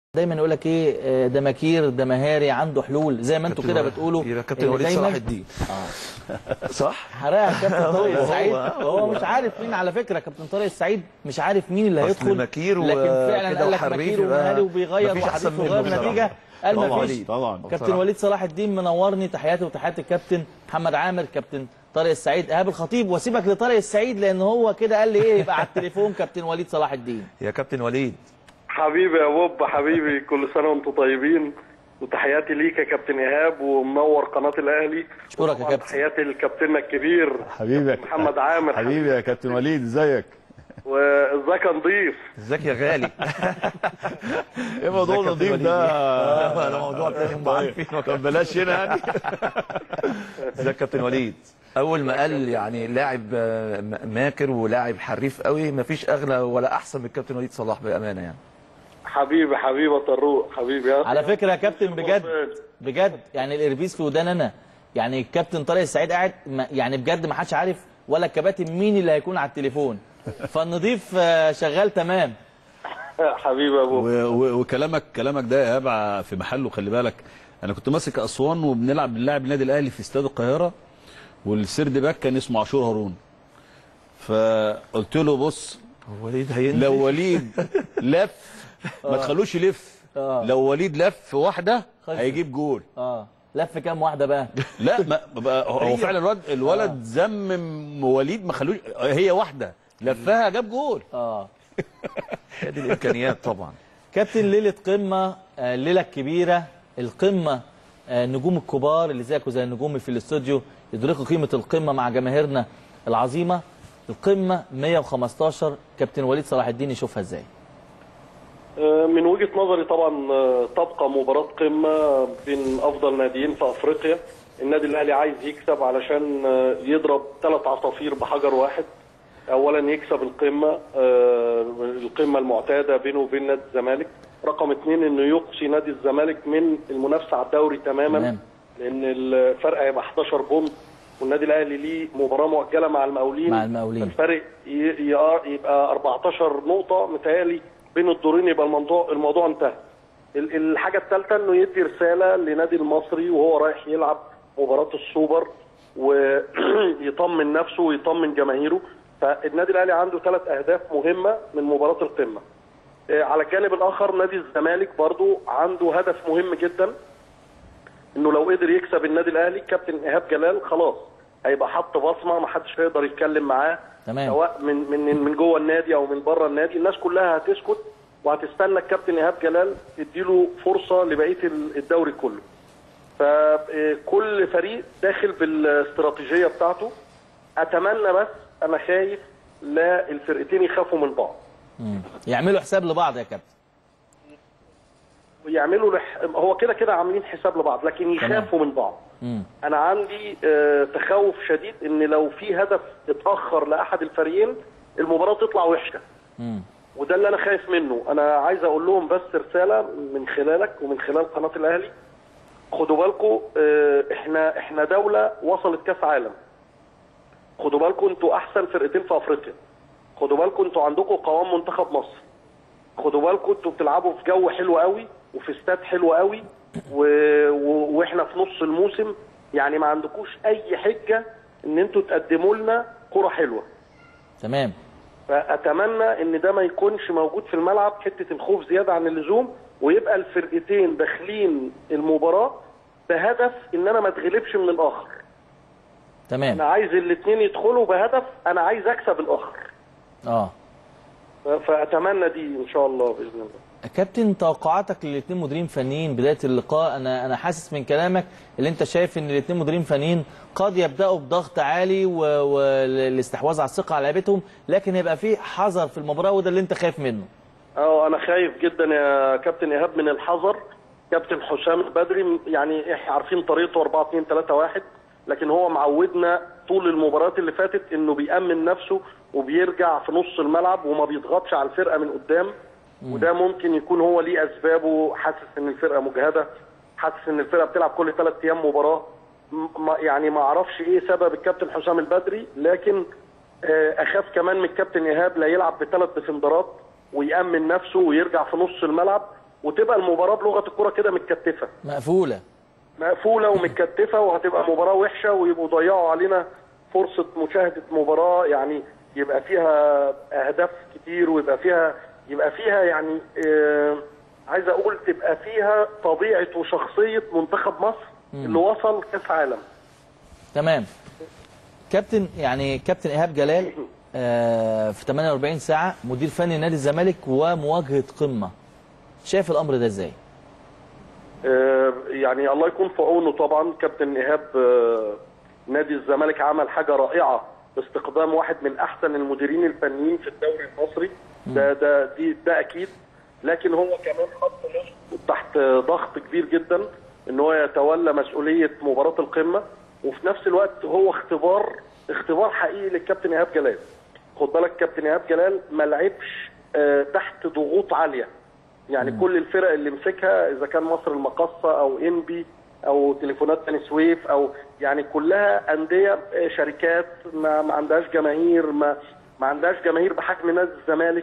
دايما يقول لك ايه آه، ده مكير ده مهاري عنده حلول زي ما انتوا كابتن كده وليد- بتقولوا يبقى كابتن إن وليد دايماً- صلاح الدين صح حرقها كابتن طارق هو- السعيد هو- هو مش عارف مين على فكره كابتن طارق السعيد مش عارف مين اللي أصل هيدخل مكير و- لكن فعلا كده قال لك وحريف مكير يبقى ومهاري وبيغير مفيش أحسن وحريف منه وغير بصراحة. نتيجه قال طبعاً. مفيش طبعا كابتن بصراحة. وليد صلاح الدين منورني تحياتي وتحيات الكابتن محمد عامر كابتن طارق السعيد ايهاب الخطيب واسيبك لطارق السعيد لان هو كده قال لي ايه يبقى على التليفون كابتن وليد صلاح الدين يا كابتن وليد حبيبي يا بوب حبيبي كل سنه وانتم طيبين وتحياتي ليك يا كابتن ايهاب ومنور قناه الاهلي اشكرك يا وطبعاً كابتن. تحياتي لكابتننا الكبير حبيبي يا محمد عامر حبيبي يا كابتن وليد ازيك وازيك يا نضيف ازيك يا غالي ايه موضوع ازيك يا نضيف كابتن ده وليد؟ ده موضوع تاني هم عارفينه طب بلاش هنا يعني ازيك يا كابتن وليد اول ما قال يعني لاعب آه، م- ماكر ولاعب حريف قوي مفيش اغلى ولا احسن من الكابتن وليد صلاح بامانه يعني حبيبي حبيبي يا طروق حبيبي يا على فكره يا كابتن بجد بجد يعني الاربيس في ودان انا يعني الكابتن طارق السعيد قاعد ما- يعني بجد ما حدش عارف ولا الكباتن مين اللي هيكون على التليفون فالنضيف آه، شغال تمام حبيبي يا ابو و- و- وكلامك كلامك ده يا هبع في محله خلي بالك انا كنت ماسك اسوان وبنلعب بنلعب النادي الاهلي في استاد القاهره والسرد باك كان اسمه عاشور هارون فقلت له بص وليد هينزل لو وليد لف ما تخلوش يلف آه. لو وليد لف واحده خلص. هيجيب جول اه لف كام واحده بقى لا ما ما- هو هو فعلا الولد الولد زمم وليد ما خلوش هي واحده لفها جاب جول اه هي دي الامكانيات طبعا كابتن ليله قمه آه، الليله الكبيره القمه آه، النجوم الكبار اللي زيك وزي نجومي في الاستوديو يدركوا قيمه القمه مع جماهيرنا العظيمه القمه 115 كابتن وليد صلاح الدين يشوفها ازاي آه، من وجهه نظري طبعا آه، تبقى مباراه قمه بين افضل ناديين في افريقيا النادي الاهلي عايز يكسب علشان آه، يضرب ثلاث عصافير بحجر واحد اولا يكسب القمه آه، القمه المعتاده بينه وبين نادي الزمالك رقم اثنين انه يقصي نادي الزمالك من المنافسه على الدوري تماما تمام. لان الفرق هيبقى 11 بونت والنادي الاهلي ليه مباراه مؤجله مع المقاولين مع المقاولين. الفرق ي- ي- يبقى 14 نقطه متهيألي بين الدورين يبقى الموضوع الموضوع انتهى ال- الحاجه الثالثه انه يدي رساله لنادي المصري وهو رايح يلعب مباراه السوبر ويطمن نفسه ويطمن جماهيره فالنادي الاهلي عنده ثلاث اهداف مهمه من مباراه القمه آه، على الجانب الاخر نادي الزمالك برضو عنده هدف مهم جدا انه لو قدر يكسب النادي الاهلي كابتن ايهاب جلال خلاص هيبقى حط بصمه ما حدش هيقدر يتكلم معاه تمام. سواء من من من جوه النادي او من بره النادي الناس كلها هتسكت وهتستنى الكابتن ايهاب جلال تديله فرصه لبقيه ال- الدوري كله فكل فريق داخل بالاستراتيجيه بتاعته اتمنى بس انا خايف لا الفرقتين يخافوا من بعض مم. يعملوا حساب لبعض يا كابتن ويعملوا لح... هو كده كده عاملين حساب لبعض لكن يخافوا من بعض مم. انا عندي آه، تخوف شديد ان لو في هدف اتاخر لاحد الفريقين المباراه تطلع وحشه مم. وده اللي انا خايف منه انا عايز اقول لهم بس رساله من خلالك ومن خلال قناه الاهلي خدوا بالكم آه، احنا احنا دوله وصلت كاس عالم خدوا بالكم انتوا احسن فرقتين في افريقيا خدوا بالكم انتوا عندكم قوام منتخب مصر خدوا بالكم انتوا بتلعبوا في جو حلو قوي وفي استاد حلو قوي و... و... واحنا في نص الموسم يعني ما عندكوش اي حجه ان انتوا تقدموا لنا كره حلوه تمام فاتمنى ان ده ما يكونش موجود في الملعب حته الخوف زياده عن اللزوم ويبقى الفرقتين داخلين المباراه بهدف ان انا ما اتغلبش من الاخر انا تمام عايز الاثنين يدخلوا بهدف انا عايز اكسب الاخر اه ف- فاتمنى دي ان شاء الله باذن الله كابتن توقعاتك للاثنين مديرين فنيين بدايه اللقاء انا انا حاسس من كلامك اللي انت شايف ان الاثنين مديرين فنيين قد يبداوا بضغط عالي و- والاستحواذ على الثقه على لعيبتهم لكن هيبقى في حذر في المباراه وده اللي انت خايف منه اه انا خايف جدا يا كابتن ايهاب من الحذر كابتن حسام البدري يعني احنا عارفين طريقته 4 2 3 1 لكن هو معودنا طول المباريات اللي فاتت انه بيأمن نفسه وبيرجع في نص الملعب وما بيضغطش على الفرقه من قدام وده ممكن يكون هو ليه اسبابه حاسس ان الفرقه مجهده حاسس ان الفرقه بتلعب كل ثلاث ايام مباراه م- ما يعني ما اعرفش ايه سبب الكابتن حسام البدري لكن آه، اخاف كمان من الكابتن ايهاب لا يلعب بثلاث ديفندرات ويأمن نفسه ويرجع في نص الملعب وتبقى المباراه بلغه الكوره كده متكتفه مقفوله مقفوله ومتكتفه وهتبقى مباراه وحشه ويبقوا ضيعوا علينا فرصه مشاهده مباراه يعني يبقى فيها اهداف كتير ويبقى فيها يبقى فيها يعني آه عايز اقول تبقى فيها طبيعه وشخصيه منتخب مصر اللي وصل كاس عالم تمام كابتن يعني كابتن ايهاب جلال آه في 48 ساعه مدير فني نادي الزمالك ومواجهه قمه شايف الامر ده ازاي آه، يعني الله يكون في عونه طبعا كابتن ايهاب آه، نادي الزمالك عمل حاجه رائعه باستخدام واحد من احسن المديرين الفنيين في الدوري المصري ده ده دي ده اكيد لكن هو كمان حط نفسه تحت ضغط كبير جدا ان هو يتولى مسؤوليه مباراه القمه وفي نفس الوقت هو اختبار اختبار حقيقي للكابتن ايهاب جلال خد بالك كابتن ايهاب جلال ما لعبش آه، تحت ضغوط عاليه يعني كل الفرق اللي مسكها اذا كان مصر المقاصه او انبي او تليفونات بني سويف او يعني كلها انديه آه، شركات ما, ما عندهاش جماهير ما ما عندهاش جماهير بحجم نادي الزمالك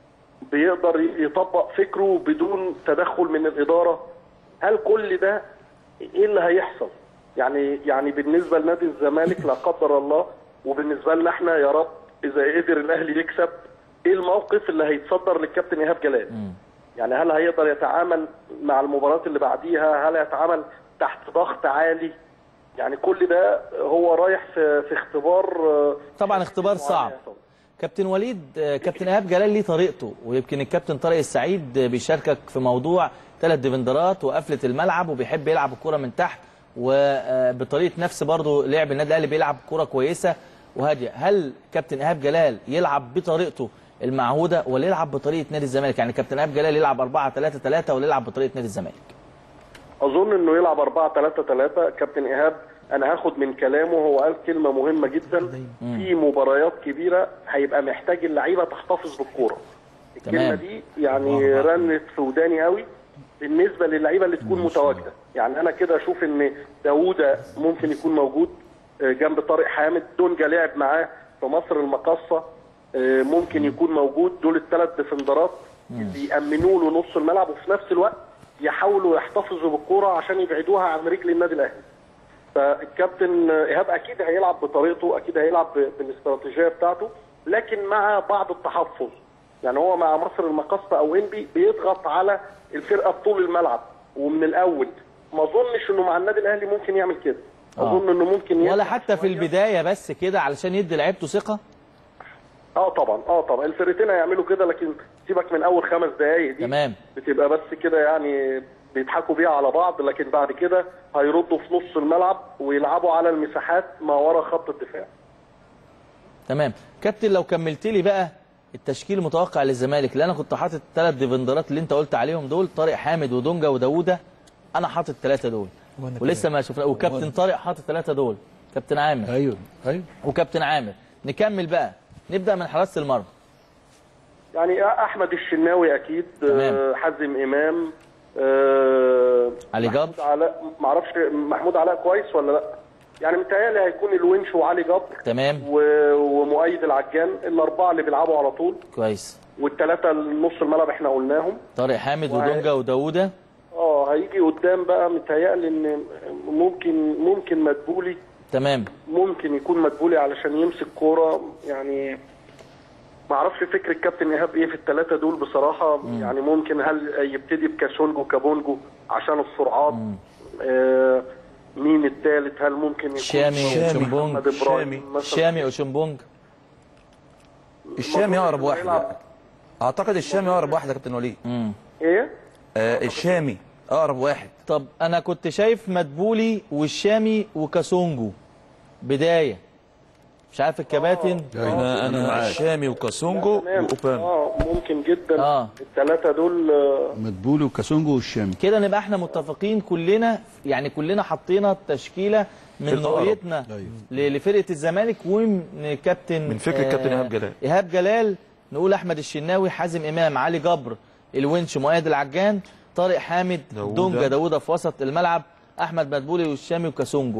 بيقدر يطبق فكره بدون تدخل من الاداره هل كل ده ايه اللي هيحصل يعني يعني بالنسبه لنادي الزمالك لا قدر الله وبالنسبه لنا احنا يا رب اذا قدر الاهلي يكسب ايه الموقف اللي هيتصدر للكابتن ايهاب جلال يعني هل هيقدر يتعامل مع المباريات اللي بعديها هل يتعامل تحت ضغط عالي يعني كل ده هو رايح في في اختبار آه، طبعا اختبار صعب كابتن وليد آه، كابتن ايهاب جلال ليه طريقته ويمكن الكابتن طارق السعيد آه، بيشاركك في موضوع ثلاث ديفندرات وقفله الملعب وبيحب يلعب الكره من تحت وبطريقه نفس برضه لعب النادي الاهلي بيلعب كره كويسه وهاديه هل كابتن ايهاب جلال يلعب بطريقته المعهوده ولا يلعب بطريقه نادي الزمالك يعني كابتن ايهاب جلال يلعب 4 3 3 ولا يلعب بطريقه نادي الزمالك اظن انه يلعب 4 3 3 كابتن ايهاب انا هاخد من كلامه هو قال كلمه مهمه جدا في مباريات كبيره هيبقى محتاج اللعيبه تحتفظ بالكوره الكلمه تمام. دي يعني رنت في وداني قوي بالنسبه للعيبه اللي تكون متواجده يعني انا كده اشوف ان داوودة ممكن يكون موجود آه، جنب طارق حامد دونجا لعب معاه في مصر المقاصه آه، ممكن يكون موجود دول الثلاث ديفندرات اللي يامنوا له نص الملعب وفي نفس الوقت يحاولوا يحتفظوا بالكوره عشان يبعدوها عن رجل النادي الاهلي فالكابتن ايهاب اكيد هيلعب بطريقته اكيد هيلعب ب- بالاستراتيجيه بتاعته لكن مع بعض التحفظ يعني هو مع مصر المقاصه او انبي بيضغط على الفرقه بطول الملعب ومن الاول ما اظنش انه مع النادي الاهلي ممكن يعمل كده اظن انه ممكن ولا يفتح حتى في شوية. البدايه بس كده علشان يدي لعيبته ثقه اه طبعا اه طبعا الفرقتين هيعملوا كده لكن سيبك من اول خمس دقائق دي تمام. بتبقى بس كده يعني بيضحكوا بيها على بعض لكن بعد كده هيردوا في نص الملعب ويلعبوا على المساحات ما ورا خط الدفاع تمام كابتن لو كملت لي بقى التشكيل المتوقع للزمالك اللي انا كنت حاطط الثلاث ديفندرات اللي انت قلت عليهم دول طارق حامد ودونجا وداوودة انا حاطط الثلاثه دول وأنا ولسه ما شفنا وكابتن طارق حاطط الثلاثه دول كابتن عامر ايوه ايوه وكابتن عامر نكمل بقى نبدا من حراسه المرمى يعني احمد الشناوي اكيد تمام. آه، حازم امام آه، علي جبر محمود علاء معرفش محمود علاء كويس ولا لا يعني متهيألي هيكون الونش وعلي جبر تمام و- ومؤيد العجان الاربعه اللي بيلعبوا على طول كويس والثلاثه نص الملعب احنا قلناهم طارق حامد وعلي. ودونجا وداوودة اه هيجي قدام بقى متهيألي ان ممكن ممكن مدبولي تمام ممكن يكون مدبولي علشان يمسك كوره يعني ما اعرفش فكر الكابتن ايهاب ايه في الثلاثه دول بصراحه يعني ممكن هل يبتدي بكاسونجو كابونجو عشان السرعات آه مين الثالث هل ممكن يكون شامي شامي. وشمبونج محمد ابراهيم شامي. مثلا شامي وشمبونج الشامي اقرب واحد يلعب. اعتقد الشامي اقرب واحد يا كابتن وليد مم. ايه آه الشامي اقرب واحد طب انا كنت شايف مدبولي والشامي وكاسونجو بدايه مش عارف الكباتن انا انا الشامي وكاسونجو تمام واوباما اه ممكن جدا آه. الثلاثه دول آه مدبولي وكاسونجو والشامي كده نبقى احنا متفقين كلنا يعني كلنا حطينا التشكيله من الأقرب. رؤيتنا أيوة. ل- لفرقه الزمالك ومن كابتن من فكر الكابتن إيهاب جلال. ايهاب جلال نقول احمد الشناوي حازم امام علي جبر الونش مؤيد العجان طارق حامد داوودة. دونجا داوودة في وسط الملعب احمد مدبولي والشامي وكاسونجو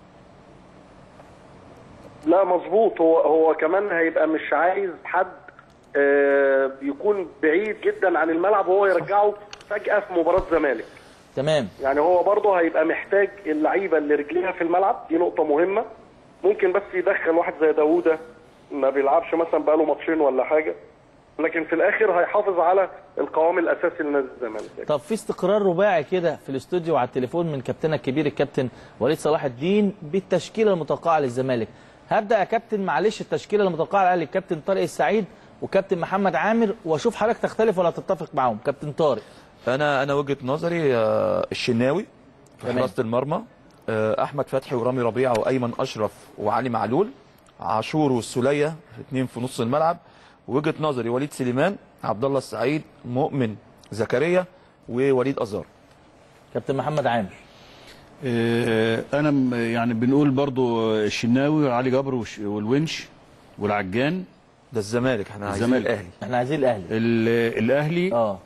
لا مظبوط هو هو كمان هيبقى مش عايز حد آه، يكون بعيد جدا عن الملعب وهو يرجعه فجاه في مباراه زمالك تمام يعني هو برضه هيبقى محتاج اللعيبه اللي رجليها في الملعب دي نقطه مهمه ممكن بس يدخل واحد زي داوودة ما بيلعبش مثلا بقاله ماتشين ولا حاجه لكن في الاخر هيحافظ على القوام الاساسي لنادي الزمالك طب في استقرار رباعي كده في الاستوديو وعلى التليفون من كابتننا الكبير الكابتن وليد صلاح الدين بالتشكيله المتوقعه للزمالك هبدا يا كابتن معلش التشكيله المتوقعه للكابتن طارق السعيد وكابتن محمد عامر واشوف حضرتك تختلف ولا تتفق معاهم كابتن طارق انا انا وجهه نظري آه، الشناوي في تمام. حراسه المرمى آه، احمد فتحي ورامي ربيعه وايمن اشرف وعلي معلول عاشور والسوليه اثنين في نص الملعب وجهه نظري وليد سليمان عبد الله السعيد مؤمن زكريا ووليد ازار كابتن محمد عامر آه، انا م- يعني بنقول برضو الشناوي وعلي جبر والش- والونش والعجان ده الزمالك احنا عايزين الزمالك. الاهلي احنا عايزين الاهلي ال- الاهلي اه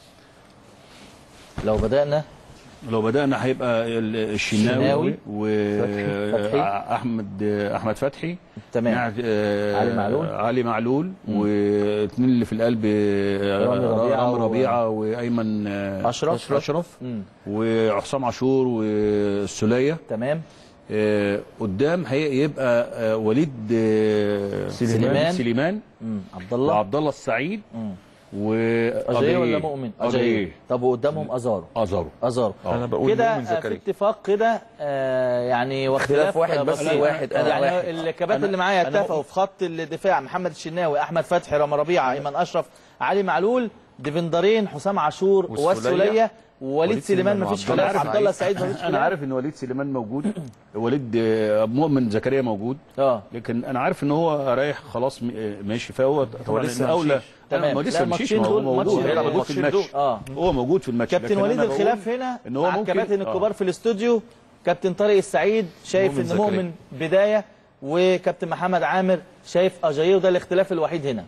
لو بدانا لو بدانا هيبقى ال- الشناوي، الشناوي فتحي. واحمد احمد فتحي تمام نع- آه، علي معلول. علي معلول واثنين اللي في القلب آه، رامي ربيعة رامي و- ربيعه وايمن آه، أشرف. اشرف مم. وحسام عاشور والسوليه تمام آه، قدام هيبقى آه، وليد آه، سليمان. سليمان مم. عبد الله وعبد الله السعيد مم. و اجاي ولا مؤمن اجاي طب وقدامهم ازارو ازارو ازارو انا بقول كده مؤمن آه، في زكريا اتفاق كده آه، يعني واختلاف واحد آه، بس، بسيط. واحد، أنا يعني واحد. الكباتن أنا- اللي معايا أنا اتفقوا في خط الدفاع محمد الشناوي احمد فتحي رامي ربيعه ايمن اشرف علي معلول ديفندرين حسام عاشور والسولية. والسوليه ووليد وليد سليمان سليمان مفيش وعبد الله خلاف عبد الله السعيد مفيش انا خلاف عارف ان وليد سليمان موجود وليد آه، مؤمن زكريا موجود اه لكن انا عارف ان هو رايح خلاص م- آه، ماشي فهو طبعا لسه الاولى مشيش. تمام. هو لا، لسه مشيش الماتشين ما هو دول- موجود ماتش- هيلعب موجود في الماتشين الماتش دول. اه هو موجود في الماتش كابتن لكن وليد أنا بقول الخلاف هنا إن هو مع ممكن- الكباتن آه. الكبار في الاستوديو كابتن طارق السعيد شايف مؤمن ان زكريا. مؤمن بدايه وكابتن محمد عامر شايف اجاييه وده الاختلاف الوحيد هنا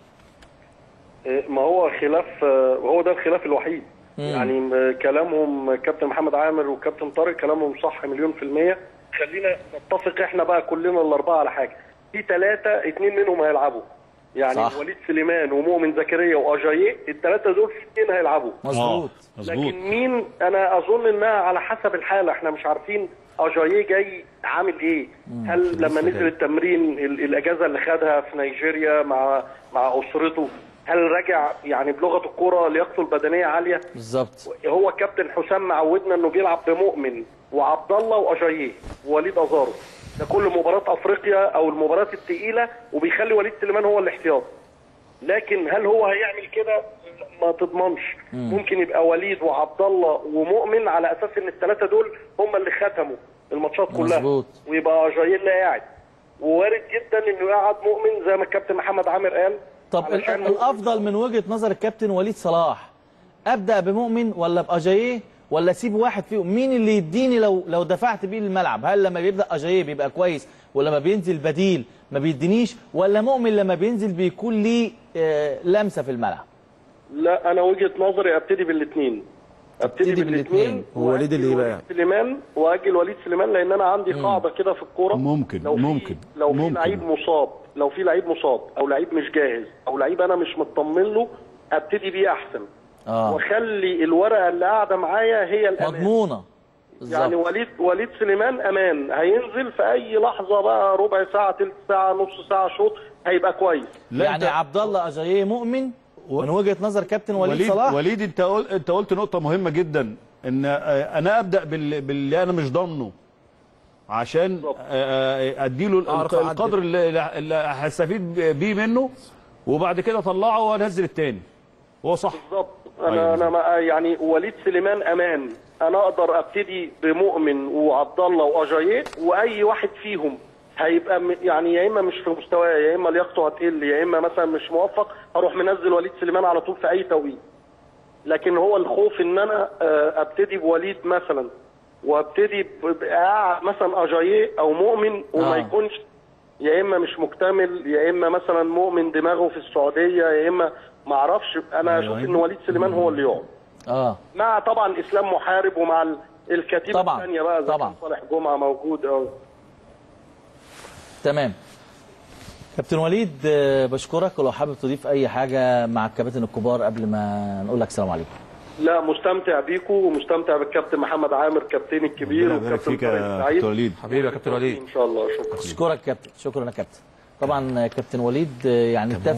إيه، ما هو خلاف آه، هو ده الخلاف الوحيد يعني م- كلامهم كابتن محمد عامر وكابتن طارق كلامهم صح مليون في المية خلينا نتفق احنا بقى كلنا الأربعة على حاجة في ثلاثة اتنين منهم هيلعبوا يعني صح. صح. وليد سليمان ومؤمن زكريا وأجاييه الثلاثة دول في اتنين هيلعبوا مظبوط مظبوط لكن مين انا اظن انها على حسب الحاله احنا مش عارفين اجاييه جاي عامل ايه هل لما نزل التمرين ال- الاجازه اللي خدها في نيجيريا مع مع اسرته هل رجع يعني بلغه الكوره لياقته البدنيه عاليه بالظبط هو كابتن حسام معودنا انه بيلعب بمؤمن وعبد الله واجاييه ووليد ازارو ده كل مباراه افريقيا او المباريات الثقيله وبيخلي وليد سليمان هو الاحتياط لكن هل هو هيعمل كده ما تضمنش ممكن يبقى وليد وعبد الله ومؤمن على اساس ان الثلاثه دول هم اللي ختموا الماتشات كلها مظبوط. ويبقى جاي اللي قاعد ووارد جدا انه يقعد مؤمن زي ما الكابتن محمد عامر قال طب ال- علشان مؤمن- الافضل من وجهه نظر الكابتن وليد صلاح ابدا بمؤمن ولا باجاييه ولا اسيب واحد فيهم مين اللي يديني لو لو دفعت بيه الملعب هل لما بيبدا اجاييه بيبقى كويس ولما بينزل بديل ما بيدينيش ولا مؤمن لما بينزل بيكون ليه آه، لمسه في الملعب لا انا وجهه نظري ابتدي بالاثنين ابتدي تبتدي بالاثنين بالاتنين. هو وليد اللي يبقى وليد سليمان واجل وليد سليمان لان انا عندي قاعده كده في الكوره ممكن، لو في ممكن، لو في ممكن. لعيب مصاب لو في لعيب مصاب او لعيب مش جاهز او لعيب انا مش مطمن له ابتدي بيه احسن اه واخلي الورقه اللي قاعده معايا هي الامان مضمونه يعني بالظبط وليد وليد سليمان امان هينزل في اي لحظه بقى ربع ساعه ثلث ساعه نص ساعه شوط هيبقى كويس لا، يعني أنت- عبد الله اجاييه مؤمن من وجهه نظر كابتن وليد, وليد صلاح وليد انت قلت انت قلت نقطه مهمه جدا ان آه، انا ابدا بال- باللي انا مش ضامنه عشان بالظبط. آه، آه، اديله ال- أعرف أعدل. القدر اللي اللي هستفيد بيه منه وبعد كده اطلعه وانزل التاني هو صح بالظبط انا أيوة انا ما يعني وليد سليمان امان انا اقدر ابتدي بمؤمن وعبد الله واجاييه واي واحد فيهم هيبقى م- يعني يا اما مش في مستواه يا اما لياقته هتقل يا اما مثلا مش موفق هروح منزل وليد سليمان على طول في اي توقيت لكن هو الخوف ان انا آه، ابتدي بوليد مثلا وابتدي ب- بقاعد مثلا اجاييه او مؤمن وما آه. يكونش يا اما مش مكتمل يا اما مثلا مؤمن دماغه في السعوديه يا اما ما اعرفش انا اشوف ان وليد سليمان هو اللي يقعد اه مع طبعا اسلام محارب ومع ال- الكتيبه طبعاً، الثانيه بقى زي طبعاً. كان صالح جمعه موجود او تمام كابتن وليد آه، بشكرك ولو حابب تضيف اي حاجه مع الكباتن الكبار قبل ما نقول لك السلام عليكم لا مستمتع بيكم ومستمتع بالكابتن محمد عامر كابتن الكبير ربنا يبارك والكابتن فيك طارق يا السعيد كابتن وليد حبيبي يا كابتن وليد ان شاء الله شكرا اشكرك كابتن شكرا يا كابتن طبعا كابتن وليد يعني